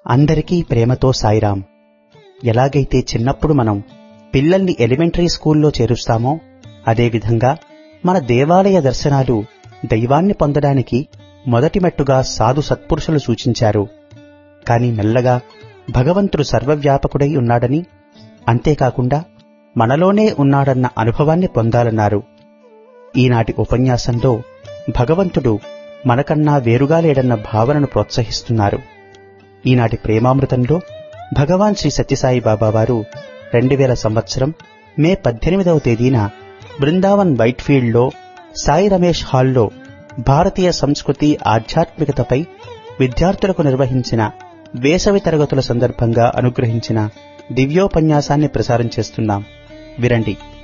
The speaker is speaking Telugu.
అందరికీ ప్రేమతో సాయిరాం ఎలాగైతే చిన్నప్పుడు మనం పిల్లల్ని ఎలిమెంటరీ స్కూల్లో చేరుస్తామో అదేవిధంగా మన దేవాలయ దర్శనాలు దైవాన్ని పొందడానికి మొదటి మెట్టుగా సాధు సత్పురుషులు సూచించారు కాని మెల్లగా భగవంతుడు సర్వవ్యాపకుడై ఉన్నాడని అంతేకాకుండా మనలోనే ఉన్నాడన్న అనుభవాన్ని పొందాలన్నారు ఈనాటి ఉపన్యాసంలో భగవంతుడు మనకన్నా వేరుగా లేడన్న భావనను ప్రోత్సహిస్తున్నారు ఈనాటి ప్రేమామృతంలో భగవాన్ శ్రీ సత్యసాయి బాబా వారు రెండు వేల సంవత్సరం మే పద్దెనిమిదవ తేదీన బృందావన్ వైట్ఫీల్డ్లో సాయి రమేష్ హాల్లో భారతీయ సంస్కృతి ఆధ్యాత్మికతపై విద్యార్థులకు నిర్వహించిన వేసవి తరగతుల సందర్భంగా అనుగ్రహించిన దివ్యోపన్యాసాన్ని ప్రసారం చేస్తున్నాం విరండి